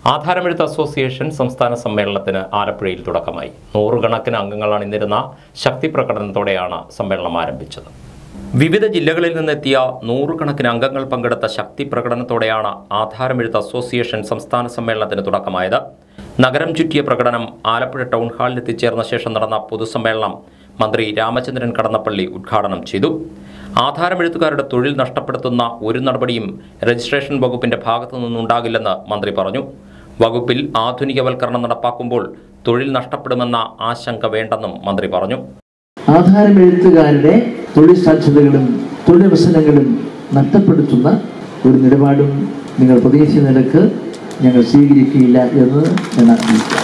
ആധാരമെഴുത്ത് association സംസ്ഥാന സമ്മേളനത്തിന് ആലപ്പുഴയിൽ തുടക്കമായി നൂറുകണക്കിന് അംഗങ്ങൾ അണിനിരുന്ന ശക്തി പ്രകടനത്തോടെയാണ് സമ്മേളനം ആരംഭിച്ചത് വിവിധ ജില്ലകളിൽ നിന്നെത്തിയ നൂറുകണക്കിന് അംഗങ്ങൾ പങ്കെടുത്ത ശക്തി പ്രകടനത്തോടെയാണ് ആധാരമെഴുത്ത് അസോസിയേഷൻ സംസ്ഥാന സമ്മേളനത്തിന് തുടക്കമായത് നഗരം ചുറ്റിയ പ്രകടനം ആലപ്പുഴ ടൗൺ ഹാളിൽ എത്തിച്ചേർന്ന ശേഷം നടന്ന പൊതുസമ്മേളനം മന്ത്രി രാമചന്ദ്രൻ കടന്നപ്പള്ളി ഉദ്ഘാടനം ചെയ്തു ആധാരമെഴുത്തുകാരുടെ തൊഴിൽ നഷ്ടപ്പെടുത്തുന്ന ഒരു നടപടിയും രജിസ്ട്രേഷൻ വകുപ്പിന്റെ ഭാഗത്തു നിന്നുണ്ടാകില്ലെന്ന് മന്ത്രി പറഞ്ഞു വകുപ്പിൽ ആധുനികവൽക്കരണം നടപ്പാക്കുമ്പോൾ തൊഴിൽ നഷ്ടപ്പെടുമെന്ന ആശങ്ക വേണ്ടെന്നും മന്ത്രി പറഞ്ഞു ആധാരമെഴുത്തുകാരുടെ തൊഴിൽ സാധ്യതകളും തൊഴിലവസരങ്ങളും നഷ്ടപ്പെടുത്തുന്ന ഒരു നിലപാടും നിങ്ങൾ പ്രതീക്ഷിച്ച നിലക്ക് ഞങ്ങൾ സ്വീകരിക്കുകയില്ല എന്ന് ഞാൻ അറിയിക്കാം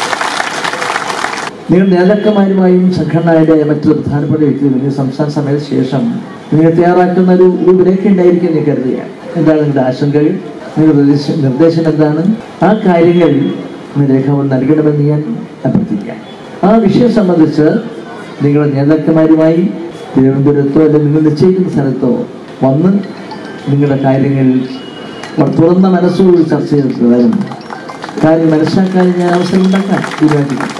നിങ്ങൾ നേതാക്കന്മാരുമായും സംഘടനയുടെ മറ്റു പ്രധാനപ്പെട്ട വ്യക്തികളും സംസ്ഥാന സമയത്തിന് ശേഷം നിങ്ങൾ തയ്യാറാക്കുന്ന ഒരു രൂപരേഖ ഉണ്ടായിരിക്കും എന്ന് കരുതുകയാണ് എന്താണ് നിങ്ങളുടെ ആശങ്കകൾ നിങ്ങളുടെ നിർദ്ദേശം നിർദ്ദേശം എന്താണ് ആ കാര്യങ്ങൾ രേഖ നൽകണമെന്ന് ഞാൻ അഭ്യർത്ഥിക്കാം ആ വിഷയം സംബന്ധിച്ച് നിങ്ങളുടെ നേതാക്കന്മാരുമായി തിരുവനന്തപുരത്തോ അല്ലെങ്കിൽ നിങ്ങൾ നിശ്ചയിക്കുന്ന സ്ഥലത്തോ വന്ന് നിങ്ങളുടെ കാര്യങ്ങൾ തുറന്ന മനസ്സോട് ചർച്ച ചെയ്തിട്ടുള്ളതും കാര്യം മനസ്സിലാക്കാൻ ഞാൻ അവസരം ഉണ്ടാക്കാൻ തീരുമാനിച്ചിട്ടുണ്ട്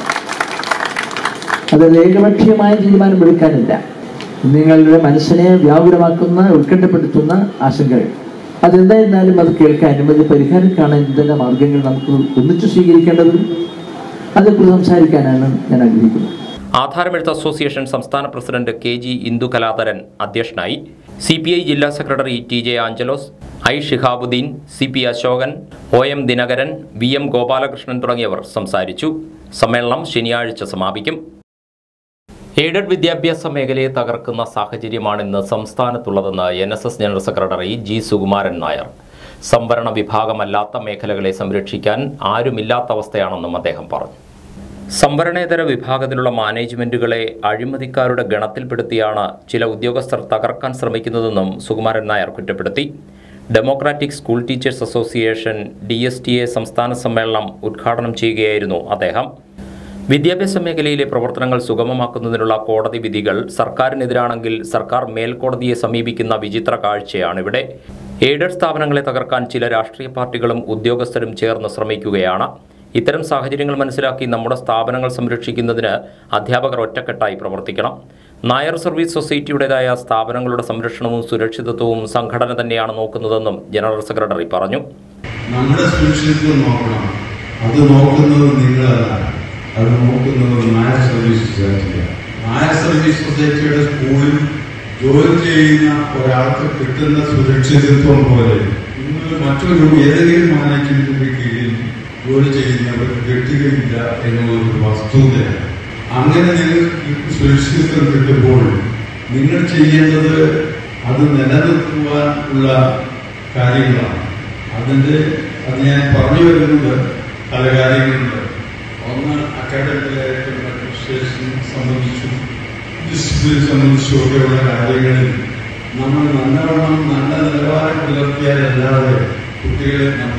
അത് ഏകപക്ഷീയമായ തീരുമാനം എടുക്കാനില്ല നിങ്ങളുടെ മനസ്സിനെ വ്യാകുലമാക്കുന്ന ഉത്കണ്ഠപ്പെടുത്തുന്ന ആശങ്കകൾ അതെന്തായിരുന്നാലും അത് കേൾക്കാനും അത് പരിഹാരം കാണാൻ എന്തെല്ലാം മാർഗങ്ങൾ നമുക്ക് ഒന്നിച്ചു സ്വീകരിക്കേണ്ടതും അതേക്കുറിച്ച് സംസാരിക്കാനാണ് ഞാൻ ആഗ്രഹിക്കുന്നത് ആധാരമെഴുത്ത് അസോസിയേഷൻ സംസ്ഥാന president K G Indu Kaladharan അധ്യക്ഷനായി സി പി ഐ ജില്ലാ secretary T J Angelos I Shihabuddin C P Ashokan O M Dinakaran V M Gopalakrishnan തുടങ്ങിയവർ സംസാരിച്ചു സമ്മേളനം ശനിയാഴ്ച സമാപിക്കും എയ്ഡഡ് വിദ്യാഭ്യാസ മേഖലയെ തകർക്കുന്ന സാഹചര്യമാണ് ഇന്ന് സംസ്ഥാനത്തുള്ളതെന്ന് N S S general secretary G Sukumaran Nair സംവരണ വിഭാഗമല്ലാത്ത മേഖലകളെ സംരക്ഷിക്കാൻ ആരുമില്ലാത്ത അവസ്ഥയാണെന്നും അദ്ദേഹം പറഞ്ഞു സംവരണേതര വിഭാഗത്തിലുള്ള മാനേജ്മെന്റുകളെ അഴിമതിക്കാരുടെ ഗണത്തിൽപ്പെടുത്തിയാണ് ചില ഉദ്യോഗസ്ഥർ തകർക്കാൻ ശ്രമിക്കുന്നതെന്നും സുകുമാരൻ നായർ കുറ്റപ്പെടുത്തി democratic school teachers association D S T A സംസ്ഥാന സമ്മേളനം ഉദ്ഘാടനം ചെയ്യുകയായിരുന്നു അദ്ദേഹം വിദ്യാഭ്യാസ മേഖലയിലെ പ്രവർത്തനങ്ങൾ സുഗമമാക്കുന്നതിനുള്ള കോടതി വിധികൾ സർക്കാരിനെതിരാണെങ്കിൽ സർക്കാർ മേൽക്കോടതിയെ സമീപിക്കുന്ന വിചിത്ര കാഴ്ചയാണിവിടെ എയ്ഡഡ് സ്ഥാപനങ്ങളെ തകർക്കാൻ ചില രാഷ്ട്രീയ പാർട്ടികളും ഉദ്യോഗസ്ഥരും ചേർന്ന് ശ്രമിക്കുകയാണ് ഇത്തരം സാഹചര്യങ്ങൾ മനസ്സിലാക്കി നമ്മുടെ സ്ഥാപനങ്ങൾ സംരക്ഷിക്കുന്നതിന് അധ്യാപകർ ഒറ്റക്കെട്ടായി പ്രവർത്തിക്കണം നായർ സർവീസ് സൊസൈറ്റിയുടേതായ സ്ഥാപനങ്ങളുടെ സംരക്ഷണവും സുരക്ഷിതത്വവും സംഘടന തന്നെയാണ് നോക്കുന്നതെന്നും ജനറൽ സെക്രട്ടറി പറഞ്ഞു നമ്മുടെ സുരക്ഷിതത്വം നോക്കണം അത് നോക്കുന്നത് നിങ്ങളല്ല അത് നോക്കുന്നത് നായർ സർവീസ് സൊസൈറ്റിയാണ് നായർ സർവീസ് സൊസൈറ്റിയുടെ സ്കൂളിൽ ജോലി ചെയ്യുന്ന ഒരാൾക്ക് കിട്ടുന്ന സുരക്ഷിതത്വം പോലെ ഇന്ന് മറ്റൊരു ഏതെങ്കിലും മാനേജ്മെന്റിന്റെ കീഴിൽ ജോലി ചെയ്യുന്നവർക്ക് കിട്ടുകയില്ല എന്നുള്ളൊരു വസ്തുതയാണ് അങ്ങനെ നിങ്ങൾക്ക് സുരക്ഷിതത്വം കിട്ടുമ്പോൾ നിങ്ങൾ ചെയ്യേണ്ടത് അത് നിലനിർത്തുവാൻ ഉള്ള കാര്യങ്ങളാണ് അതിന്റെ അത് ഞാൻ പറഞ്ഞു വരുന്നത് പല കാര്യങ്ങളുണ്ട് ഒന്ന് അക്കാഡമിക് അഡ്മിനിസ്ട്രേഷൻ സംബന്ധിച്ചും ഡിസിപ്ലിൻ സംബന്ധിച്ചുമൊക്കെയുള്ള കാര്യങ്ങളിൽ നമ്മൾ നല്ലവണ്ണം നല്ല നിലവാരം പുലർത്തിയാലല്ലാതെ കുട്ടികളെ നമ്മൾ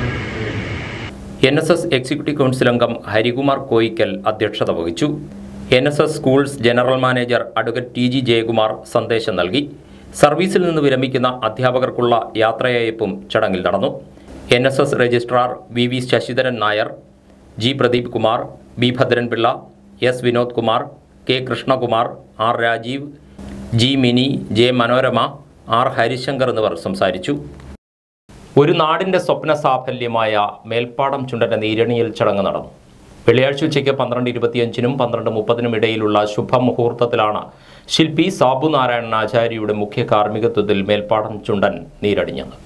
N S S executive council അംഗം ഹരികുമാർ കോയിക്കൽ അധ്യക്ഷത വഹിച്ചു N S S schools general manager advocate T G Jayakumar സന്ദേശം നൽകി സർവീസിൽ നിന്ന് വിരമിക്കുന്ന അധ്യാപകർക്കുള്ള യാത്രയയപ്പും ചടങ്ങിൽ നടന്നു എൻ എസ് എസ് registrar V V Sasidharan Nair G Pradeep Kumar B Bhadranpillai S Vinod Kumar K Krishnakumar R Rajeev G Mini J Manorama R Harishankar എന്നിവർ സംസാരിച്ചു ഒരു നാടിന്റെ സ്വപ്ന സാഫല്യമായ മേൽപ്പാടം ചുണ്ടന്റെ നീരണിയൽ ചടങ്ങ് നടന്നു വെള്ളിയാഴ്ച ഉച്ചയ്ക്ക് പന്ത്രണ്ട് ഇരുപത്തിയഞ്ചിനും പന്ത്രണ്ട് മുപ്പതിനും ഇടയിലുള്ള ശുഭമുഹൂർത്തത്തിലാണ് ശില്പി സാബു നാരായണൻ ആചാര്യയുടെ മുഖ്യ കാർമ്മികത്വത്തിൽ മേൽപ്പാടം ചുണ്ടൻ നീരണിഞ്ഞത്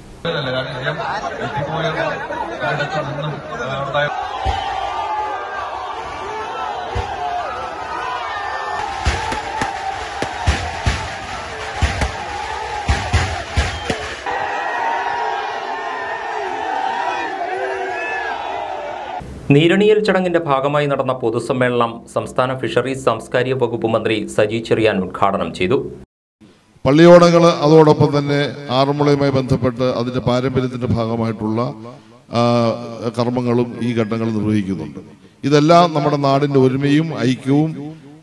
നീരണിയൽ ചടങ്ങിന്റെ ഭാഗമായി നടന്ന പൊതുസമ്മേളനം സംസ്ഥാന ഫിഷറീസ് സാംസ്കാരിക വകുപ്പ് മന്ത്രി സജി ചെറിയാൻ ഉദ്ഘാടനം ചെയ്തു പള്ളിയോടങ്ങൾ അതോടൊപ്പം തന്നെ ആറന്മുളയുമായി ബന്ധപ്പെട്ട് അതിന്റെ പാരമ്പര്യത്തിന്റെ ഭാഗമായിട്ടുള്ള ആ, കർമ്മങ്ങളും ഈ ഘട്ടങ്ങൾ നിർവഹിക്കുന്നുണ്ട് ഇതെല്ലാം നമ്മുടെ നാടിന്റെ ഒരുമയും ഐക്യവും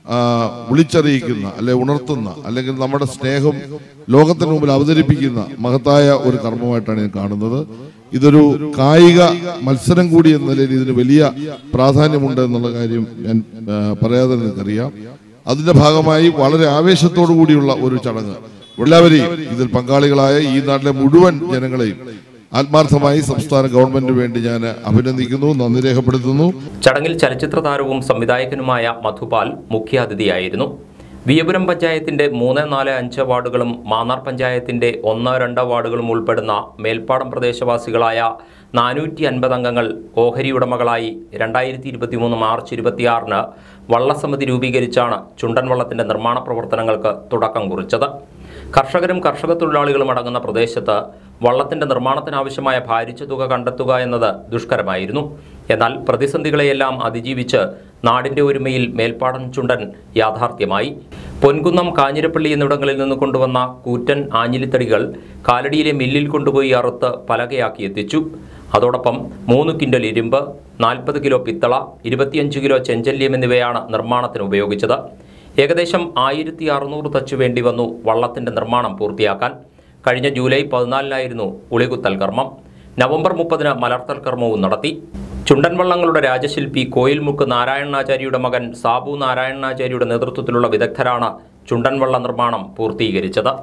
ആ, വിളിച്ചറിയിക്കുന്ന അല്ലെ ഉണർത്തുന്ന അല്ലെങ്കിൽ നമ്മുടെ സ്നേഹം ലോകത്തിന് മുമ്പിൽ അവതരിപ്പിക്കുന്ന മഹത്തായ ഒരു കർമ്മമായിട്ടാണ് ഞാൻ കാണുന്നത് ഇതൊരു കായിക മത്സരം കൂടി എന്ന നിലയിൽ ഇതിന് വലിയ പ്രാധാന്യമുണ്ട് എന്നുള്ള കാര്യം ഞാൻ ആ, പറയാതെ നിങ്ങൾക്കറിയാം അതിന്റെ ഭാഗമായി വളരെ ആവേശത്തോടു കൂടിയുള്ള ഒരു ചടങ്ങ് എല്ലാവരെയും ഇതിൽ പങ്കാളികളായ ഈ നാട്ടിലെ മുഴുവൻ ജനങ്ങളെയും ആത്മാർത്ഥമായി സംസ്ഥാന ഗവൺമെന്റിന് വേണ്ടി ഞാൻ അഭിനന്ദിക്കുന്നു നന്ദി രേഖപ്പെടുത്തുന്നു ചടങ്ങിൽ ചലച്ചിത്ര താരവും സംവിധായകനുമായ മധുപാൽ മുഖ്യാതിഥിയായിരുന്നു വിയപുരം പഞ്ചായത്തിന്റെ മൂന്ന് നാല് അഞ്ച് വാർഡുകളും മാന്നാർ പഞ്ചായത്തിന്റെ ഒന്ന് രണ്ട് വാർഡുകളും ഉൾപ്പെടുന്ന മേൽപ്പാടം പ്രദേശവാസികളായ നാനൂറ്റി അൻപത് അംഗങ്ങൾ ഓഹരി ഉടമകളായി രണ്ടായിരത്തി ഇരുപത്തി മൂന്ന് മാർച്ച് ഇരുപത്തിയാറിന് വള്ളസമിതി രൂപീകരിച്ചാണ് ചുണ്ടൻ വള്ളത്തിന്റെ നിർമ്മാണ പ്രവർത്തനങ്ങൾക്ക് തുടക്കം കുറിച്ചത് കർഷകരും കർഷക തൊഴിലാളികളും അടങ്ങുന്ന പ്രദേശത്ത് വള്ളത്തിന്റെ നിർമ്മാണത്തിനാവശ്യമായ ഭാരിച്ച തുക കണ്ടെത്തുക എന്നത് ദുഷ്കരമായിരുന്നു എന്നാൽ പ്രതിസന്ധികളെയെല്ലാം അതിജീവിച്ച് നാടിന്റെ ഒരുമയിൽ മേൽപ്പാടൻ ചുണ്ടൻ യാഥാർത്ഥ്യമായി പൊൻകുന്നം കാഞ്ഞിരപ്പള്ളി എന്നിവിടങ്ങളിൽ നിന്ന് കൊണ്ടുവന്ന കൂറ്റൻ ആഞ്ഞിലിത്തടികൾ കാലടിയിലെ മില്ലിൽ കൊണ്ടുപോയി അറുത്ത് പലകയാക്കി എത്തിച്ചു അതോടൊപ്പം മൂന്ന് കിൻഡൽ ഇരുമ്പ് നാൽപ്പത് കിലോ പിത്തള ഇരുപത്തിയഞ്ച് കിലോ ചെഞ്ചല്യം എന്നിവയാണ് നിർമ്മാണത്തിന് ഉപയോഗിച്ചത് ഏകദേശം ആയിരത്തി അറുന്നൂറ് തച്ച് വേണ്ടി വന്നു വള്ളത്തിന്റെ നിർമ്മാണം പൂർത്തിയാക്കാൻ കഴിഞ്ഞ ജൂലൈ പതിനാലിനായിരുന്നു ഉളികുത്തൽ കർമ്മം നവംബർ മുപ്പതിന് മലർത്തൽ കർമ്മവും നടത്തി ചുണ്ടൻ വള്ളങ്ങളുടെ രാജശില്പി കോയിൽമുക്ക് നാരായണാചാര്യയുടെ മകൻ സാബു നാരായണാചാര്യയുടെ നേതൃത്വത്തിലുള്ള വിദഗ്ധരാണ് ചുണ്ടൻ വള്ള നിർമ്മാണം പൂർത്തീകരിച്ചത്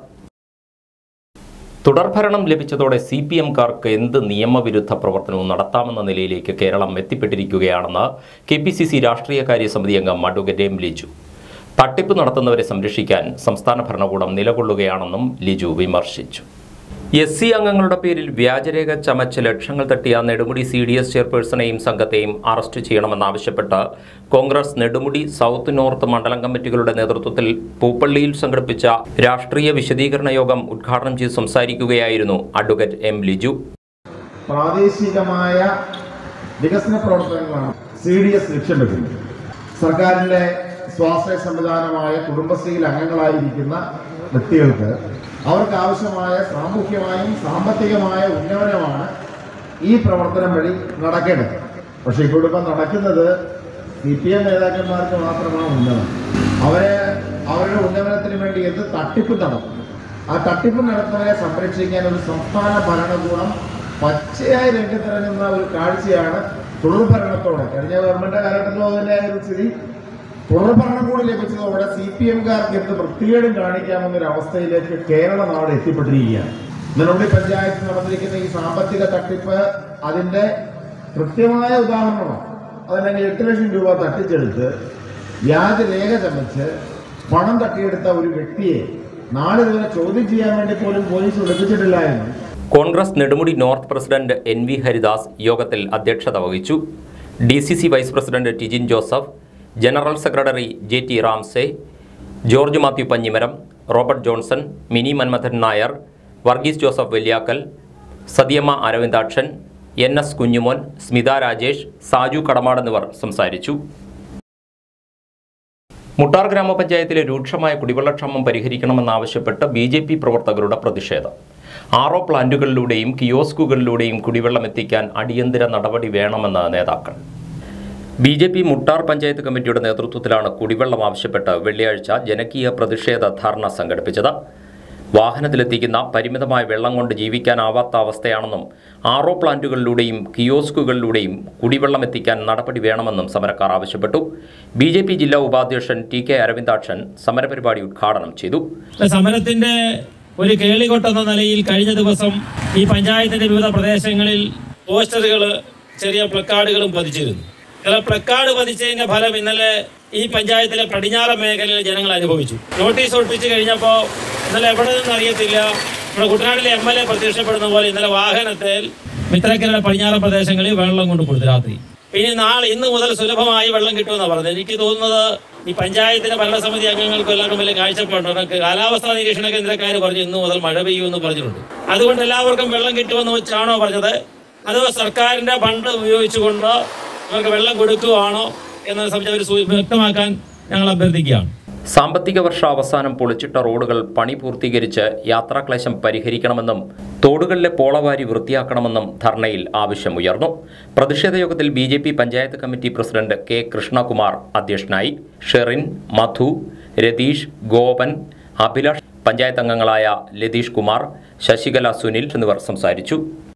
തുടർഭരണം ലഭിച്ചതോടെ സി പി എംകാർക്ക് എന്ത് നിയമവിരുദ്ധ പ്രവർത്തനവും നടത്താമെന്ന നിലയിലേക്ക് കേരളം എത്തിപ്പെട്ടിരിക്കുകയാണെന്ന് കെ പി സി സി രാഷ്ട്രീയകാര്യ സമിതി അംഗം അഡ്വക്കേറ്റ് എം ലിജു തട്ടിപ്പ് നടത്തുന്നവരെ സംരക്ഷിക്കാൻ സംസ്ഥാന ഭരണകൂടം നിലകൊള്ളുകയാണെന്നും ലിജു വിമർശിച്ചു എസ് സി അംഗങ്ങളുടെ പേരിൽ വ്യാജരേഖ ചമച്ച് ലക്ഷങ്ങൾ തട്ടിയ നെടുമുടി സി ഡി എസ് ചെയർപേഴ്സണെയും സംഘത്തെയും അറസ്റ്റ് ചെയ്യണമെന്നാവശ്യപ്പെട്ട് കോൺഗ്രസ് നെടുമുടി സൗത്ത് നോർത്ത് മണ്ഡലം കമ്മിറ്റികളുടെ നേതൃത്വത്തിൽ പൂപ്പള്ളിയിൽ സംഘടിപ്പിച്ച രാഷ്ട്രീയ വിശദീകരണ യോഗം ഉദ്ഘാടനം ചെയ്ത് സംസാരിക്കുകയായിരുന്നു അഡ്വക്കേറ്റ് എം ലിജു പ്രാദേശികമായ വികസന പ്രവർത്തനങ്ങളാണ് സി ഡി എസ് ലക്ഷ്യം വെക്കുന്നത് സർക്കാരിന്റെ സ്വാശ്രയ സംവിധാനമായ കുടുംബശ്രീയിൽ അംഗങ്ങളായിരിക്കുന്ന വ്യക്തികൾക്ക് അവർക്ക് ആവശ്യമായ സാമൂഹ്യമായും സാമ്പത്തികമായ ഉന്നമനമാണ് ഈ പ്രവർത്തനം വഴി നടക്കേണ്ടത് പക്ഷേ ഇപ്പോൾ ഇപ്പം നടക്കുന്നത് സി പി എം നേതാക്കന്മാർക്ക് മാത്രമാണ് ഉന്നമനം അവരെ അവരുടെ ഉന്നമനത്തിന് വേണ്ടി എന്ത് തട്ടിപ്പ് നടത്തുന്നു ആ തട്ടിപ്പ് നടത്തുന്നവരെ സംരക്ഷിക്കാൻ ഒരു സംസ്ഥാന ഭരണകൂടം പച്ചയായി രംഗത്തിറങ്ങുന്ന ഒരു കാഴ്ചയാണ് തുടർ ഭരണത്തോടെ കഴിഞ്ഞ ഗവൺമെന്റ് കാലഘട്ടത്തിലും അതിന്റെ ഒരു സ്ഥിതി തുടർ ഭരണം കൂടി ലഭിച്ചതോടെ സി പി എംകാർക്ക് എന്ത് വൃത്തികേടും കാണിക്കാമെന്നൊരു അവസ്ഥയിലേക്ക് കേരള നാട് എത്തിപ്പെട്ടിരിക്കുകയാണ് നെടുമുടി പഞ്ചായത്ത് നടന്നിരിക്കുന്ന ഈ സാമ്പത്തിക തട്ടിപ്പ് അതിന്റെ കൃത്യമായ ഉദാഹരണമാണ് അതല്ലെങ്കിൽ എട്ട് ലക്ഷം രൂപ തട്ടിച്ചെടുത്ത് വ്യാജരേഖ ചമച്ച് പണം തട്ടിയെടുത്ത ഒരു വ്യക്തിയെ നാളിതുവരെ ചോദ്യം ചെയ്യാൻ വേണ്ടി പോലും പോലീസ് വിളിപ്പിച്ചിട്ടില്ല എന്ന് Congress Nedumudi north president N V Haridas യോഗത്തിൽ അധ്യക്ഷത വഹിച്ചു D C C vice president Tijin Joseph general secretary J T Ramse George Mathew Panjimaram Robert Johnson Mini Manmadhan Nair Varghese Joseph Velliyakkal Sathiyamma Aravindakshan N S Kunjumon Smitha Rajesh Saju Kadamad എന്നിവർ സംസാരിച്ചു മുട്ടാർ ഗ്രാമപഞ്ചായത്തിലെ രൂക്ഷമായ കുടിവെള്ളക്ഷാമം പരിഹരിക്കണമെന്നാവശ്യപ്പെട്ട് ബി ജെ പി പ്രവർത്തകരുടെ പ്രതിഷേധം ആറോ പ്ലാന്റുകളിലൂടെയും കിയോസ്കുകളിലൂടെയും കുടിവെള്ളം എത്തിക്കാൻ അടിയന്തര നടപടി വേണമെന്ന് നേതാക്കൾ B J P Muttar panchayat കമ്മിറ്റിയുടെ നേതൃത്വത്തിലാണ് കുടിവെള്ളം ആവശ്യപ്പെട്ട് വെള്ളിയാഴ്ച ജനകീയ പ്രതിഷേധ ധർണ സംഘടിപ്പിച്ചത് വാഹനത്തിലെത്തിക്കുന്ന പരിമിതമായ വെള്ളം കൊണ്ട് ജീവിക്കാനാവാത്ത അവസ്ഥയാണെന്നും ആറോ പ്ലാന്റുകളിലൂടെയും കിയോസ്കുകളിലൂടെയും കുടിവെള്ളം എത്തിക്കാൻ നടപടി വേണമെന്നും സമരക്കാർ ആവശ്യപ്പെട്ടു ബി ജെ പി ജില്ലാ ഉപാധ്യക്ഷൻ ടി കെ അരവിന്ദാക്ഷൻ സമരപരിപാടി ഉദ്ഘാടനം ചെയ്തു സമരത്തിന്റെ ഒരു കേളികൊട്ടെന്ന നിലയിൽ കഴിഞ്ഞ ദിവസം ഈ പഞ്ചായത്തിന്റെ വിവിധ പ്രദേശങ്ങളിൽ പോസ്റ്ററുകൾ ചെറിയ പ്ലക്കാർഡുകളും പതിച്ചിരുന്നു ചില പ്ലക്കാർഡ് പതിച്ചതിന്റെ ഫലം ഇന്നലെ ഈ പഞ്ചായത്തിലെ പടിഞ്ഞാറൻ മേഖലയിൽ ജനങ്ങൾ അനുഭവിച്ചു നോട്ടീസ് ഒട്ടിച്ചു കഴിഞ്ഞപ്പോൾ ഇന്നലെ എവിടെ നിന്ന് അറിയത്തില്ല നമ്മുടെ കുട്ടനാട്ടിലെ എം എൽ എ പ്രത്യക്ഷപ്പെടുന്ന പോലെ ഇന്നലെ വാഹനത്തിൽ മിത്രക്കരയുടെ പടിഞ്ഞാറൻ പ്രദേശങ്ങളിൽ വെള്ളം കൊണ്ട് കൊടുത്തു രാത്രി ഇനി നാളെ ഇന്ന് മുതൽ സുലഭമായി വെള്ളം കിട്ടുമെന്നാണ് പറഞ്ഞത് എനിക്ക് തോന്നുന്നത് ഈ പഞ്ചായത്തിലെ ഭരണസമിതി അംഗങ്ങൾക്കും എല്ലാവർക്കും വലിയ കാഴ്ചപ്പാടുണ്ട് കാലാവസ്ഥാ നിരീക്ഷണ കേന്ദ്രക്കാർ പറഞ്ഞു ഇന്ന് മുതൽ മഴ പെയ്യുമെന്ന് പറഞ്ഞിട്ടുണ്ട് അതുകൊണ്ട് എല്ലാവർക്കും വെള്ളം കിട്ടുമെന്ന് വെച്ചാണോ പറഞ്ഞത് അതോ സർക്കാരിന്റെ ഫണ്ട് ഉപയോഗിച്ചുകൊണ്ട് ഇവർക്ക് വെള്ളം കൊടുക്കുകയാണോ എന്നത് സംബന്ധിച്ച് അവർ സൂ- വ്യക്തമാക്കാൻ ഞങ്ങൾ അഭ്യർത്ഥിക്കുകയാണ് സാമ്പത്തിക വർഷ അവസാനം പൊളിച്ചിട്ട റോഡുകൾ പണി പൂർത്തീകരിച്ച് യാത്രാക്ലേശം പരിഹരിക്കണമെന്നും തോടുകളിലെ പോളവാരി വൃത്തിയാക്കണമെന്നും ധർണയിൽ ആവശ്യമുയർന്നു പ്രതിഷേധ യോഗത്തിൽ B J P panchayat committee president K Krishnakumar അധ്യക്ഷനായി ഷെറിൻ മധു രതീഷ് ഗോപൻ അഭിലാഷ് പഞ്ചായത്ത് അംഗങ്ങളായ ലതീഷ് കുമാർ ശശികല സുനിൽ എന്നിവർ സംസാരിച്ചു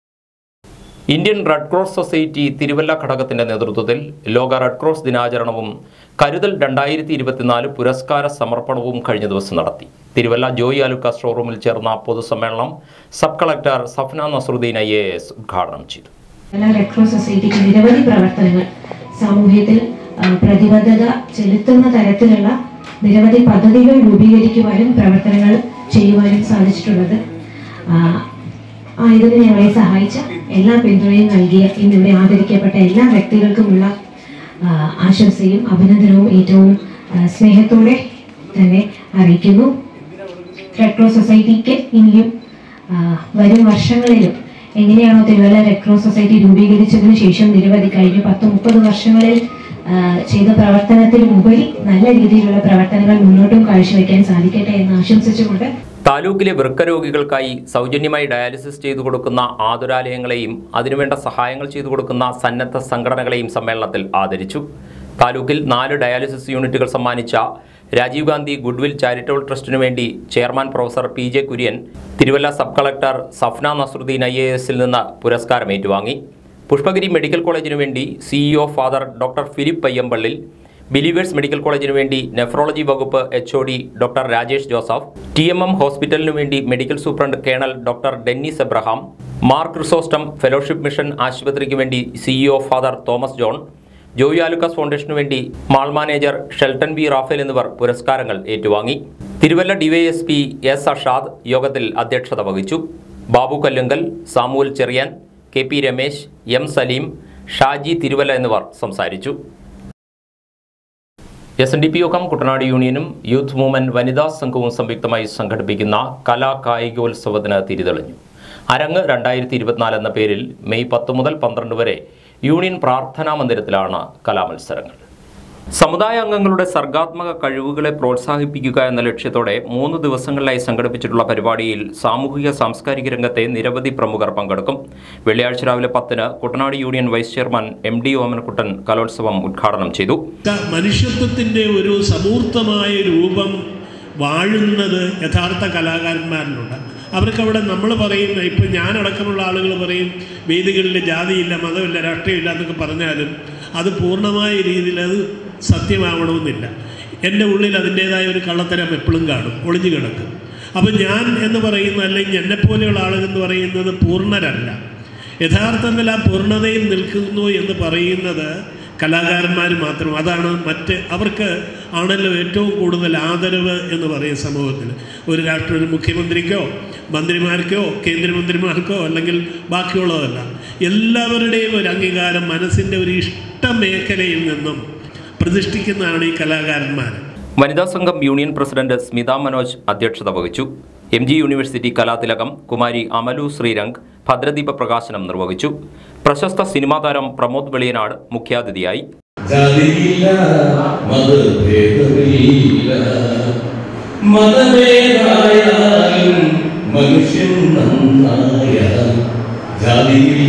Indian red cross society Thiruvalla ഘടകത്തിന്റെ നേതൃത്വത്തിൽ ലോക റെഡ് ക്രോസ് ദിനാചരണവും കരുതൽ രണ്ടായിരത്തി ഇരുപത്തിനാല് പുരസ്കാര സമർപ്പണവും കഴിഞ്ഞ ദിവസം നടത്തി തിരുവല്ല ജോയി ആലുക്ക ഷോറൂമിൽ ചേർന്ന പൊതുസമ്മേളനം sub collector Safna Nasaruddin I A S ഉദ്ഘാടനം ചെയ്തു കേരള റെഡ് ക്രോസ് സൊസൈറ്റിക്ക് നിരവധി പ്രവർത്തനങ്ങൾ സാമൂഹ്യത്തിൽ ആ, പ്രതിബദ്ധത ചെലുത്തുന്ന തരത്തിലുള്ള നിരവധി പദ്ധതികൾ രൂപീകരിക്കുവാനും പ്രവർത്തനങ്ങൾ ചെയ്യുവാനും സാധിച്ചിട്ടുള്ളത് ആ, ആയതിന് ഞങ്ങളെ സഹായിച്ച എല്ലാ പിന്തുണയും നൽകിയ ഇന്നിവിടെ ആദരിക്കപ്പെട്ട എല്ലാ വ്യക്തികൾക്കുമുള്ള ആ, ആശംസയും അഭിനന്ദനവും ഏറ്റവും ആ, സ്നേഹത്തോടെ തന്നെ അറിയിക്കുന്നു റെഡ് ക്രോസ് സൊസൈറ്റിക്ക് ഇനിയും ആ, വരും വർഷങ്ങളിലും എങ്ങനെയാണോ തിരുവല്ല റെഡ് ക്രോസ് സൊസൈറ്റി രൂപീകരിച്ചതിന് ശേഷം നിരവധി കഴിഞ്ഞ പത്ത് മുപ്പത് വർഷങ്ങളിൽ ആ, ചെയ്ത പ്രവർത്തനത്തിലുപരി നല്ല രീതിയിലുള്ള പ്രവർത്തനങ്ങൾ മുന്നോട്ടും കാഴ്ചവെക്കാൻ സാധിക്കട്ടെ എന്ന് ആശംസിച്ചുകൊണ്ട് താലൂക്കിലെ വൃക്ക രോഗികൾക്കായി സൗജന്യമായി ഡയാലിസിസ് ചെയ്തു കൊടുക്കുന്ന ആതുരാലയങ്ങളെയും അതിനുവേണ്ട സഹായങ്ങൾ ചെയ്തു കൊടുക്കുന്ന സന്നദ്ധ സംഘടനകളെയും സമ്മേളനത്തിൽ ആദരിച്ചു താലൂക്കിൽ നാല് ഡയാലിസിസ് യൂണിറ്റുകൾ സമ്മാനിച്ച രാജീവ് ഗാന്ധി ഗുഡ്വിൽ ചാരിറ്റബിൾ ട്രസ്റ്റിനു വേണ്ടി chairman professor P J Kurian Thiruvalla sub collector Safna Nasaruddin I A എസിൽ നിന്ന് പുരസ്കാരം ഏറ്റുവാങ്ങി പുഷ്പഗിരി മെഡിക്കൽ കോളേജിനു വേണ്ടി CEO father doctor Philip Payyampallil believers medical കോളേജിനു വേണ്ടി നെഫ്രോളജി വകുപ്പ് H O D doctor Rajesh Joseph T M M ഹോസ്പിറ്റലിനു വേണ്ടി medical superintendent colonel doctor Dennis Abraham Mar Chrysostom fellowship mission ആശുപത്രിക്ക് വേണ്ടി സിഇഒ ഫാദർ തോമസ് ജോൺ ജോയി ആലുക്കാസ് ഫൗണ്ടേഷനു വേണ്ടി mall manager Shelton B Raphael എന്നിവർ പുരസ്കാരങ്ങൾ ഏറ്റുവാങ്ങി തിരുവല്ല ഡിവൈഎസ്പി എസ് അഷാദ് യോഗത്തിൽ അധ്യക്ഷത വഹിച്ചു Babu Kallungal Samuel Cherian K P Ramesh M Saleem Shaji Thiruvalla എന്നിവർ സംസാരിച്ചു എസ് എൻ ഡി പി യോഗം കുട്ടനാട് യൂണിയനും യൂത്ത് മൂവ്മെന്റ് വനിതാ സംഘവും സംയുക്തമായി സംഘടിപ്പിക്കുന്ന കലാ കായികോത്സവത്തിന് തിരിതെളിഞ്ഞു അരങ്ങ് രണ്ടായിരത്തി ഇരുപത്തിനാല് എന്ന പേരിൽ മെയ് പത്ത് മുതൽ പന്ത്രണ്ട് വരെ യൂണിയൻ പ്രാർത്ഥനാ മന്ദിരത്തിലാണ് കലാമത്സരങ്ങൾ സമുദായ അംഗങ്ങളുടെ സർഗാത്മക കഴിവുകളെ പ്രോത്സാഹിപ്പിക്കുക എന്ന ലക്ഷ്യത്തോടെ മൂന്ന് ദിവസങ്ങളിലായി സംഘടിപ്പിച്ചിട്ടുള്ള പരിപാടിയിൽ സാമൂഹിക സാംസ്കാരിക രംഗത്തെ നിരവധി പ്രമുഖർ പങ്കെടുക്കും വെള്ളിയാഴ്ച രാവിലെ പത്തിന് Kuttanad union vice chairman M D Omanakuttan കലോത്സവം ഉദ്ഘാടനം ചെയ്തു ക- മനുഷ്യത്വത്തിൻ്റെ ഒരു സമൂർത്തമായ രൂപം വാഴുന്നത് യഥാർത്ഥ കലാകാരന്മാരിലുണ്ട് അവർക്ക് അവിടെ നമ്മൾ പറയുന്ന ഇപ്പം ഞാനടക്കമുള്ള ആളുകൾ പറയും വേദികളിൽ ജാതിയില്ല മതമില്ല രാഷ്ട്രീയമില്ല എന്നൊക്കെ പറഞ്ഞാലും അത് പൂർണ്ണമായ രീതിയിൽ അത് സത്യമാവണമെന്നില്ല എൻ്റെ ഉള്ളിൽ അതിൻ്റേതായ ഒരു കള്ളത്തരം എപ്പോഴും കാണും ഒളിഞ്ഞു കിടക്കും അപ്പം ഞാൻ എന്ന് പറയുന്ന അല്ലെങ്കിൽ എന്നെപ്പോലെയുള്ള ആളുകൾ എന്ന് പറയുന്നത് പൂർണ്ണരല്ല യഥാർത്ഥത്തിൽ ആ പൂർണ്ണതയിൽ നിൽക്കുന്നു എന്ന് പറയുന്നത് കലാകാരന്മാർ മാത്രം അതാണ് മറ്റ് അവർക്ക് ആണല്ലോ ഏറ്റവും കൂടുതൽ ആദരവ് എന്ന് പറയും സമൂഹത്തിൽ ഒരു രാഷ്ട്ര ഒരു മുഖ്യമന്ത്രിക്കോ മന്ത്രിമാർക്കോ കേന്ദ്രമന്ത്രിമാർക്കോ അല്ലെങ്കിൽ ബാക്കിയുള്ളതല്ല എല്ലാവരുടെയും ഒരു അംഗീകാരം മനസ്സിൻ്റെ ഒരു ഇഷ്ട മേഖലയിൽ നിന്നും പ്രതിഷ്ഠിക്കുന്നതാണ് ഈ കലാകാരന്മാർ വനിതാ സംഘം യൂണിയൻ പ്രസിഡന്റ് സ്മിത മനോജ് അധ്യക്ഷത വഹിച്ചു എം ജി യൂണിവേഴ്സിറ്റി കലാതിലകം കുമാരി അമലു ശ്രീരംഗ് ഭദ്രദീപ പ്രകാശനം നിർവഹിച്ചു പ്രശസ്ത സിനിമാ താരം പ്രമോദ് വെളിയനാട് മുഖ്യാതിഥിയായി ജാതിയില്ല മതഭേദമില്ല മതഭേദായാലും മനുഷ്യൻ നന്നായ ജാതിയില്ല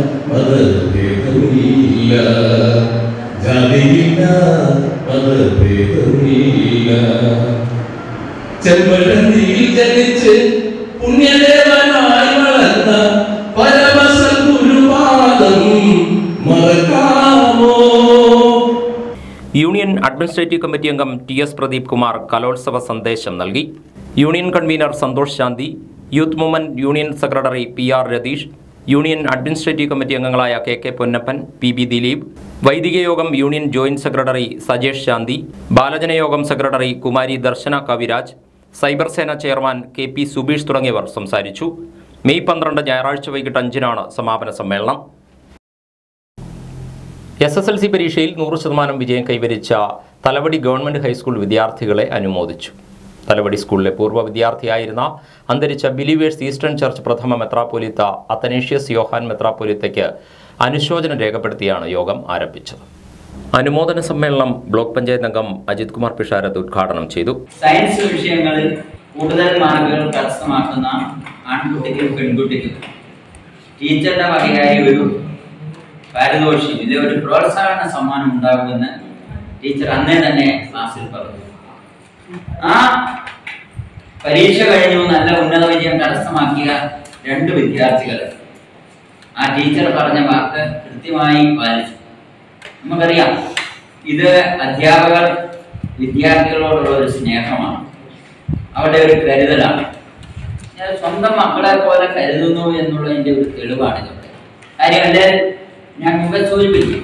മതഭേദമില്ല ജാതിയില്ല മതഭേദമില്ല ചെമ്പഴന്തിയിൽ ജനിച്ച് പുണ്യദേവനായി വളർന്ന പരമസൽ ഗുരുപാദം മറക്കാമോ യൂണിയൻ അഡ്മിനിസ്ട്രേറ്റീവ് കമ്മിറ്റി അംഗം ടി എസ് പ്രദീപ് കുമാർ കലോത്സവ സന്ദേശം നൽകി union convener Santhosh Santhi youth movement union secretary P R Ratheesh union administrative committee അംഗങ്ങളായ K K Ponnappan P B Dileep വൈദിക യോഗം union joint secretary Sajesh Santhi ബാലജന യോഗം സെക്രട്ടറി കുമാരി ദർശന കവിരാജ് സൈബർ സേന ചെയർമാൻ കെ പി സുബീഷ് തുടങ്ങിയവർ സംസാരിച്ചു മെയ് പന്ത്രണ്ട് ഞായറാഴ്ച വൈകിട്ട് അഞ്ചിനാണ് സമാപന സമ്മേളനം എസ് എസ് എൽ സി പരീക്ഷയിൽ നൂറ് ശതമാനം വിജയം കൈവരിച്ച തലവടി ഗവൺമെന്റ് ഹൈസ്കൂൾ വിദ്യാർത്ഥികളെ അനുമോദിച്ചു തലവടി സ്കൂളിലെ പൂർവ്വ വിദ്യാർത്ഥിയായിരുന്ന അന്തരിച്ച ബിലീവേഴ്സ് ഈസ്റ്റേൺ ചർച്ച് പ്രഥമ മെത്രാപ്പൊലിത്ത അത്തനേഷ്യസ് യോഹാൻ മെത്രാപ്പൊലിത്തയ്ക്ക് അനുശോചനം രേഖപ്പെടുത്തിയാണ് യോഗം ആരംഭിച്ചത് അനുമോദന സമ്മേളനം ബ്ലോക്ക് പഞ്ചായത്ത് അംഗം അജിത് കുമാർ പിഷാരത്ത് ഉദ്ഘാടനം ചെയ്തു സയൻസ് വിഷയങ്ങളിൽ കൂടുതൽ മാർക്കുകൾ കരസ്ഥമാക്കുന്ന ആൺകുട്ടിക്കും പെൺകുട്ടിക്കും ടീച്ചറുടെ വകയായി ഒരു പാരിതോഷികം ഇത് ഒരു പ്രോത്സാഹന സമ്മാനം ഉണ്ടാകുമെന്ന് ടീച്ചർ അന്നേ തന്നെ ക്ലാസ്സിൽ പറഞ്ഞു ആ പരീക്ഷ കഴിഞ്ഞു നല്ല ഉന്നത വിജയം കരസ്ഥമാക്കിയ രണ്ട് വിദ്യാർത്ഥികൾ ആ ടീച്ചർ പറഞ്ഞ വാക്ക് കൃത്യമായി പാലിച്ചു നമുക്കറിയാം ഇത് അധ്യാപകർ വിദ്യാർത്ഥികളോടുള്ള ഒരു സ്നേഹമാണ് അവരുടെ ഒരു കരുതലാണ് ഞാൻ സ്വന്തം മക്കളെ പോലെ കരുതുന്നു എന്നുള്ളതിന്റെ ഒരു തെളിവാണ് ഇതവിടെ കാര്യം അല്ലേ ഞാൻ മുമ്പേ സൂചിപ്പിച്ചു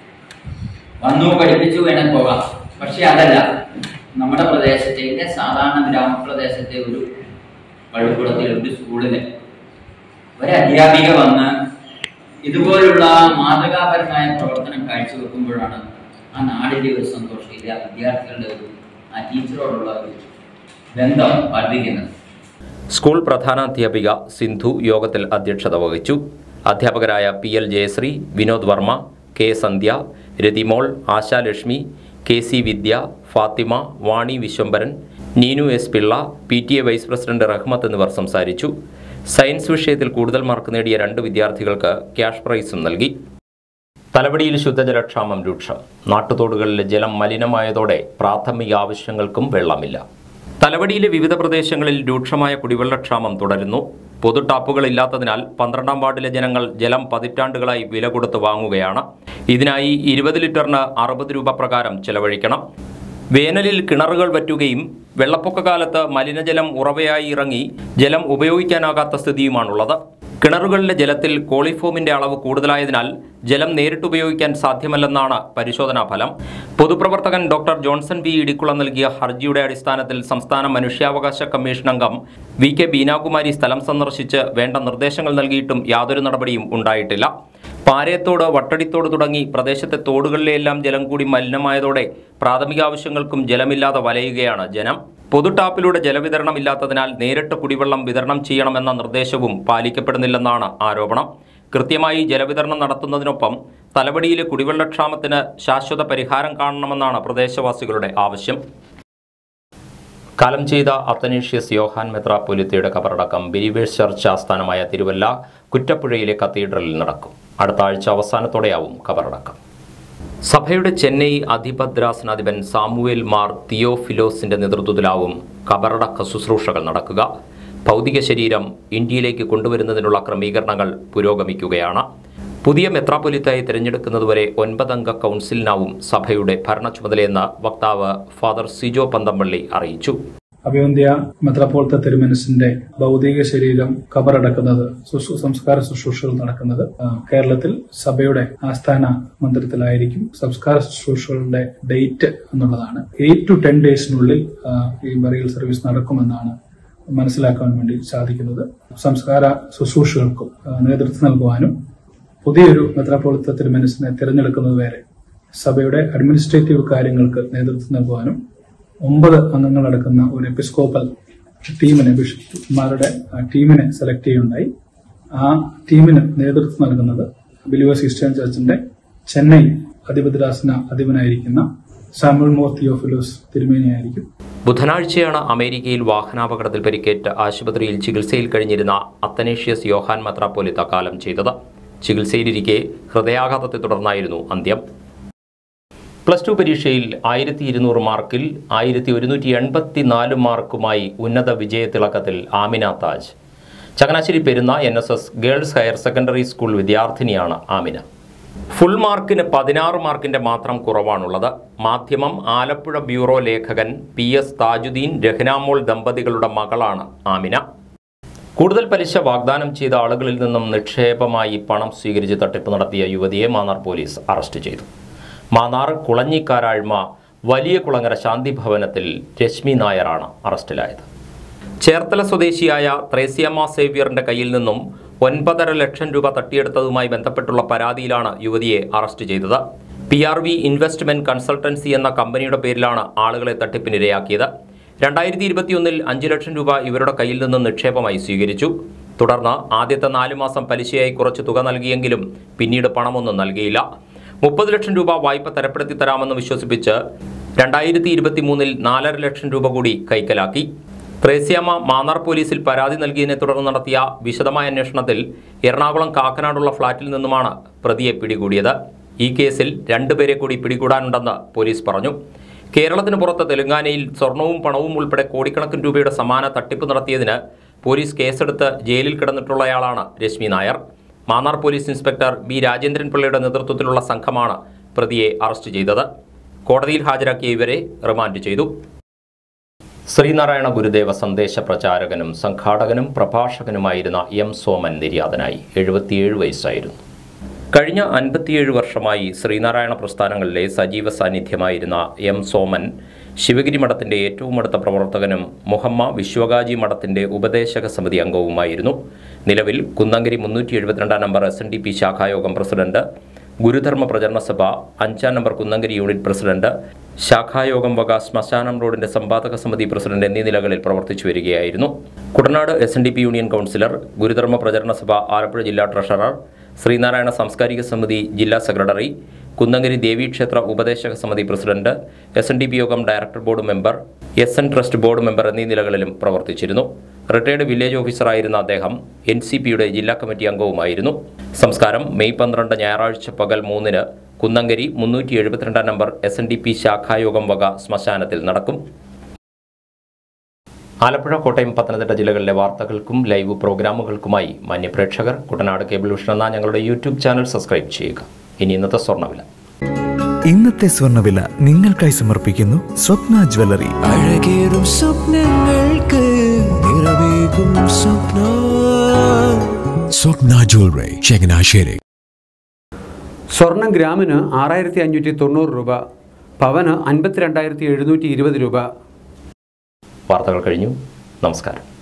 വന്നു പഠിപ്പിച്ചു വേണം പോകാം പക്ഷെ അതല്ല നമ്മുടെ പ്രദേശത്തെ ഇതിന്റെ സാധാരണ ഗ്രാമപ്രദേശത്തെ ഒരു പള്ളിക്കൂടത്തിൽ ഒരു സ്കൂളില് ഒരു അധ്യാപിക വന്ന് ഇതുപോലുള്ള മാതൃകാപരമായ പ്രവർത്തനം കാഴ്ചവെക്കുമ്പോഴാണ് ആ നാടിന്റെ ഒരു സന്തോഷം ഇല്ല വിദ്യാർത്ഥികളുടെ ഒരു ആ ടീച്ചറോടുള്ള ഒരു ബന്ധം വർദ്ധിക്കുന്നത് സ്കൂൾ പ്രധാനാധ്യാപിക സിന്ധു യോഗത്തിൽ അധ്യക്ഷത വഹിച്ചു അധ്യാപകരായ P L Jayasree Vinod Varma K Sandhya Rathimol Ashalakshmi K C Vidya Fathima Vani Viswambharan Neenu S Pillai P T A vice president Rahmath എന്നിവർ സംസാരിച്ചു സയൻസ് വിഷയത്തിൽ കൂടുതൽ മാർക്ക് നേടിയ രണ്ട് വിദ്യാർത്ഥികൾക്ക് ക്യാഷ് പ്രൈസും നൽകി തലവടിയിൽ ശുദ്ധജലക്ഷാമം രൂക്ഷം നാട്ടുതോടുകളിലെ ജലം മലിനമായതോടെ പ്രാഥമിക ആവശ്യങ്ങൾക്കും വെള്ളമില്ല തലവടിയിലെ വിവിധ പ്രദേശങ്ങളിൽ രൂക്ഷമായ കുടിവെള്ളക്ഷാമം തുടരുന്നു പൊതു ടാപ്പുകൾ ഇല്ലാത്തതിനാൽ പന്ത്രണ്ടാം വാർഡിലെ ജനങ്ങൾ ജലം പതിറ്റാണ്ടുകളായി വില കൊടുത്ത് വാങ്ങുകയാണ് ഇതിനായി ഇരുപത് ലിറ്ററിന് അറുപത് രൂപ പ്രകാരം ചെലവഴിക്കണം വേനലിൽ കിണറുകൾ വറ്റുകയും വെള്ളപ്പൊക്ക കാലത്ത് മലിനജലം ഉറവയായി ഇറങ്ങി ജലം ഉപയോഗിക്കാനാകാത്ത സ്ഥിതിയുമാണുള്ളത് കിണറുകളിലെ ജലത്തിൽ കോളിഫോമിന്റെ അളവ് കൂടുതലായതിനാൽ ജലം നേരിട്ട് ഉപയോഗിക്കാൻ സാധ്യമല്ലെന്നാണ് പരിശോധനാ ഫലം പൊതുപ്രവർത്തകൻ ഡോക്ടർ ജോൺസൺ ബി ഇടിക്കുളം നൽകിയ ഹർജിയുടെ അടിസ്ഥാനത്തിൽ സംസ്ഥാന മനുഷ്യാവകാശ കമ്മീഷൻ അംഗം വി കെ ബീനാകുമാരി സ്ഥലം സന്ദർശിച്ച് വേണ്ട നിർദ്ദേശങ്ങൾ നൽകിയിട്ടും യാതൊരു നടപടിയും ഉണ്ടായിട്ടില്ല പാരയത്തോട് വട്ടടിത്തോട് തുടങ്ങി പ്രദേശത്തെ തോടുകളിലെല്ലാം ജലം കൂടി മലിനമായതോടെ പ്രാഥമിക ആവശ്യങ്ങൾക്കും ജലമില്ലാതെ വലയുകയാണ് ജനം പൊതു ടാപ്പിലൂടെ ജലവിതരണം ഇല്ലാത്തതിനാൽ നേരിട്ട് കുടിവെള്ളം വിതരണം ചെയ്യണമെന്ന നിർദ്ദേശവും പാലിക്കപ്പെടുന്നില്ലെന്നാണ് ആരോപണം കൃത്യമായി ജലവിതരണം നടത്തുന്നതിനൊപ്പം തലവടിയിലെ കുടിവെള്ളക്ഷാമത്തിന് ശാശ്വത പരിഹാരം കാണണമെന്നാണ് പ്രദേശവാസികളുടെ ആവശ്യം കാലം ചെയ്ത അത്തനേഷ്യസ് യോഹാൻ മെത്രാപ്പൊലിത്തയുടെ കബറടക്കം ബിലീവേഴ്സ് ചർച്ച് ആസ്ഥാനമായ തിരുവല്ല കുറ്റപ്പുഴയിലെ കത്തീഡ്രലിൽ നടക്കും അടുത്ത ആഴ്ച അവസാനത്തോടെയാവും കബറടക്കം സഭയുടെ ചെന്നൈ അധിപദ്രാസനാധിപൻ സാമുവേൽ മാർ തിയോഫിലോസിന്റെ നേതൃത്വത്തിലാവും കബറടക്ക ശുശ്രൂഷകൾ നടക്കുക ഭൗതിക ശരീരം ഇന്ത്യയിലേക്ക് കൊണ്ടുവരുന്നതിനുള്ള ക്രമീകരണങ്ങൾ പുരോഗമിക്കുകയാണ് പുതിയ മെത്രാപ്പൊലിത്തായി തിരഞ്ഞെടുക്കുന്നതുവരെ ഒൻപതംഗ കൗൺസിലിനാവും സഭയുടെ ഭരണ ചുമതലയെന്ന് വക്താവ് ഫാദർ സിജോ പന്തമ്പള്ളി അറിയിച്ചു അഭിവന്ധ്യ മെത്രാപ്പോളത്തെ തിരുമനസിന്റെ ഭൗതിക ശരീരം കബറടക്കുന്നത് ശുശ്രൂ- സംസ്കാര ശുശ്രൂഷകൾ നടക്കുന്നത് ആ, കേരളത്തിൽ സഭയുടെ ആസ്ഥാന മന്ദിരത്തിലായിരിക്കും സംസ്കാര ശുശ്രൂഷകളുടെ ഡേറ്റ് എന്നുള്ളതാണ് എയ്റ്റ് ടു ടെൻ ഡേയ്സിനുള്ളിൽ ആ, ഈ ബറിയൽ സർവീസ് നടക്കുമെന്നാണ് മനസ്സിലാക്കാൻ വേണ്ടി സാധിക്കുന്നത് സംസ്കാര ശുശ്രൂഷകൾക്കും ആ, നേതൃത്വം നൽകുവാനും പുതിയൊരു മെത്രാപ്പോളിത്ത തിരുമനസിനെ തിരഞ്ഞെടുക്കുന്നതുവരെ സഭയുടെ അഡ്മിനിസ്ട്രേറ്റീവ് കാര്യങ്ങൾക്ക് നേതൃത്വം നൽകുവാനും ഒമ്പത് അംഗങ്ങളടക്കുന്ന ഒരു എപ്പിസ്കോപ്പൽ ടീമിനെ ബിഷപ്പ്മാരുടെ ആ ടീമിനെ സെലക്ട് ചെയ്യുകയുണ്ടായി ആ ടീമിന് നേതൃത്വം നൽകുന്നത് ബിലിവേഴ്സ് ഈസ്റ്റേൺ ചർച്ചിന്റെ ചെന്നൈ അധിപതിരാസന അധിപനായിരിക്കുന്ന സാമുൽ മോർ തിയോഫിലോസ് തിരുമേനിയായിരിക്കും ബുധനാഴ്ചയാണ് അമേരിക്കയിൽ വാഹനാപകടത്തിൽ പരിക്കേറ്റ് ആശുപത്രിയിൽ ചികിത്സയിൽ കഴിഞ്ഞിരുന്ന അത്തനേഷ്യസ് യോഹാൻ മെത്രാപ്പൊലിത്ത കാലം ചെയ്തത് ചികിത്സയിലിരിക്കെ ഹൃദയാഘാതത്തെ തുടർന്നായിരുന്നു അന്ത്യം പ്ലസ് ടു പരീക്ഷയിൽ ആയിരത്തി ഇരുന്നൂറ് മാർക്കിൽ ആയിരത്തി ഒരുന്നൂറ്റി എൺപത്തി നാല് മാർക്കുമായി ഉന്നത വിജയത്തിളക്കത്തിൽ Amina Taj Changanassery Perunna N S S girls higher secondary school വിദ്യാർത്ഥിനിയാണ് ആമിന ഫുൾ മാർക്കിന് പതിനാറ് മാർക്കിന്റെ മാത്രം കുറവാണുള്ളത് മാധ്യമം ആലപ്പുഴ ബ്യൂറോ ലേഖകൻ പി എസ് താജുദ്ദീൻ രഹ്നാമോൾ ദമ്പതികളുടെ മകളാണ് ആമിന കൂടുതൽ പലിശ വാഗ്ദാനം ചെയ്ത ആളുകളിൽ നിന്നും നിക്ഷേപമായി പണം സ്വീകരിച്ച് തട്ടിപ്പ് നടത്തിയ യുവതിയെ മാന്നാർ പോലീസ് അറസ്റ്റ് ചെയ്തു മാന്നാർ കുളഞ്ഞിക്കാരാഴ്മ വലിയ കുളങ്ങര ശാന്തി ഭവനത്തിൽ രശ്മി നായരാണ് അറസ്റ്റിലായത് ചേർത്തല സ്വദേശിയായ ത്രേസ്യമ്മ സേവ്യറിന്റെ കയ്യിൽ നിന്നും ഒൻപതര ലക്ഷം രൂപ തട്ടിയെടുത്തതുമായി ബന്ധപ്പെട്ടുള്ള പരാതിയിലാണ് യുവതിയെ അറസ്റ്റ് ചെയ്തത് P R V investment consultancy എന്ന കമ്പനിയുടെ പേരിലാണ് ആളുകളെ തട്ടിപ്പിനിരയാക്കിയത് രണ്ടായിരത്തി ഇരുപത്തിയൊന്നിൽ അഞ്ച് ലക്ഷം രൂപ ഇവരുടെ കയ്യിൽ നിന്ന് നിക്ഷേപമായി സ്വീകരിച്ചു തുടർന്ന് ആദ്യത്തെ നാലു മാസം പലിശയായി കുറച്ച് തുക നൽകിയെങ്കിലും പിന്നീട് പണമൊന്നും നൽകിയില്ല മുപ്പത് ലക്ഷം രൂപ വായ്പ തരപ്പെടുത്തി തരാമെന്ന് വിശ്വസിപ്പിച്ച് രണ്ടായിരത്തി ഇരുപത്തി മൂന്നിൽ നാലര ലക്ഷം രൂപ കൂടി കൈക്കലാക്കി ത്രേസ്യാമ്മ മാന്നാർ പോലീസിൽ പരാതി നൽകിയതിനെ തുടർന്ന് നടത്തിയ വിശദമായ അന്വേഷണത്തിൽ എറണാകുളം കാക്കനാടുള്ള ഫ്ളാറ്റിൽ നിന്നുമാണ് പ്രതിയെ പിടികൂടിയത് ഈ കേസിൽ രണ്ടുപേരെ കൂടി പിടികൂടാനുണ്ടെന്ന് പോലീസ് പറഞ്ഞു കേരളത്തിന് പുറത്ത് തെലങ്കാനയിൽ സ്വർണവും പണവും ഉൾപ്പെടെ കോടിക്കണക്കിന് രൂപയുടെ സമാന തട്ടിപ്പ് നടത്തിയതിന് പോലീസ് കേസെടുത്ത് ജയിലിൽ കിടന്നിട്ടുള്ളയാളാണ് Reshmi Nair Mannar police inspector B Rajendran പിള്ളയുടെ നേതൃത്വത്തിലുള്ള സംഘമാണ് പ്രതിയെ അറസ്റ്റ് ചെയ്തത് കോടതിയിൽ ഹാജരാക്കിയ ഇവരെ റിമാൻഡ് ചെയ്തു ശ്രീനാരായണ ഗുരുദേവ സന്ദേശ പ്രചാരകനും സംഘാടകനും പ്രഭാഷകനുമായിരുന്ന എം സോമൻ നിര്യാതനായി എഴുപത്തിയേഴ് വയസ്സായിരുന്നു കഴിഞ്ഞ അൻപത്തിയേഴ് വർഷമായി ശ്രീനാരായണ പ്രസ്ഥാനങ്ങളിലെ സജീവ സാന്നിധ്യമായിരുന്ന എം സോമൻ ശിവഗിരി മഠത്തിന്റെ ഏറ്റവും അടുത്ത പ്രവർത്തകനും മുഹമ്മ വിശ്വകാജി മഠത്തിന്റെ ഉപദേശക സമിതി അംഗവുമായിരുന്നു നിലവിൽ കുന്നങ്കരി മുന്നൂറ്റി എഴുപത്തിരണ്ടാം number S N D P ശാഖായോഗം പ്രസിഡന്റ് ഗുരുധർമ്മ പ്രചരണ സഭ അഞ്ചാം നമ്പർ കുന്നങ്കരി യൂണിറ്റ് പ്രസിഡന്റ് ശാഖായോഗം വക ശ്മശാനം റോഡിന്റെ സമ്പാദക സമിതി പ്രസിഡന്റ് എന്നീ നിലകളിൽ പ്രവർത്തിച്ചു വരികയായിരുന്നു Kuttanad S N D P union councillor ഗുരുധർമ്മ പ്രചരണ സഭ ആലപ്പുഴ ജില്ലാ ട്രഷറർ ശ്രീനാരായണ സാംസ്കാരിക സമിതി ജില്ലാ സെക്രട്ടറി കുന്നങ്കരി ദേവീക്ഷേത്ര ഉപദേശക സമിതി president S N D P യോഗം director board member S N trust board member എന്നീ നിലകളിലും പ്രവർത്തിച്ചിരുന്നു റിട്ടയർഡ് വില്ലേജ് ഓഫീസറായിരുന്ന അദ്ദേഹം എൻ സി പിയുടെ ജില്ലാ കമ്മിറ്റി അംഗവുമായിരുന്നു സംസ്കാരം മെയ് പന്ത്രണ്ട് ഞായറാഴ്ച പകൽ മൂന്നിന് കുന്നങ്കരി മുന്നൂറ്റി എഴുപത്തിരണ്ടാം number S N D P ശാഖായോഗം വക ശ്മശാനത്തിൽ നടക്കും ആലപ്പുഴ കോട്ടയം പത്തനംതിട്ട ജില്ലകളിലെ വാർത്തകൾക്കും ലൈവ് പ്രോഗ്രാമുകൾക്കുമായി മാന്യപ്രേക്ഷകർ കുട്ടനാട് കേബിൾ വിഷൻ എന്ന ഞങ്ങളുടെ യൂട്യൂബ് ചാനൽ സബ്സ്ക്രൈബ് ചെയ്യുക ഇനി ഇന്നത്തെ സ്വർണ്ണവില ഇന്നത്തെ സ്വർണ്ണവില നിങ്ങൾക്കായി സമർപ്പിക്കുന്നു സ്വപ്ന ജ്വല്ലറി അഴകേറും സ്വപ്നങ്ങൾക്ക് നിറവേകും സ്വപ്ന സ്വപ്ന ജ്വല്ലറി ചങ്ങനാശ്ശേരി സ്വർണം ഗ്രാമിന് ആറായിരത്തി അഞ്ഞൂറ്റി തൊണ്ണൂറ് രൂപ പവന് അൻപത്തിരണ്ടായിരത്തി എഴുന്നൂറ്റി ഇരുപത് രൂപ വാർത്തകൾ കഴിഞ്ഞു നമസ്കാരം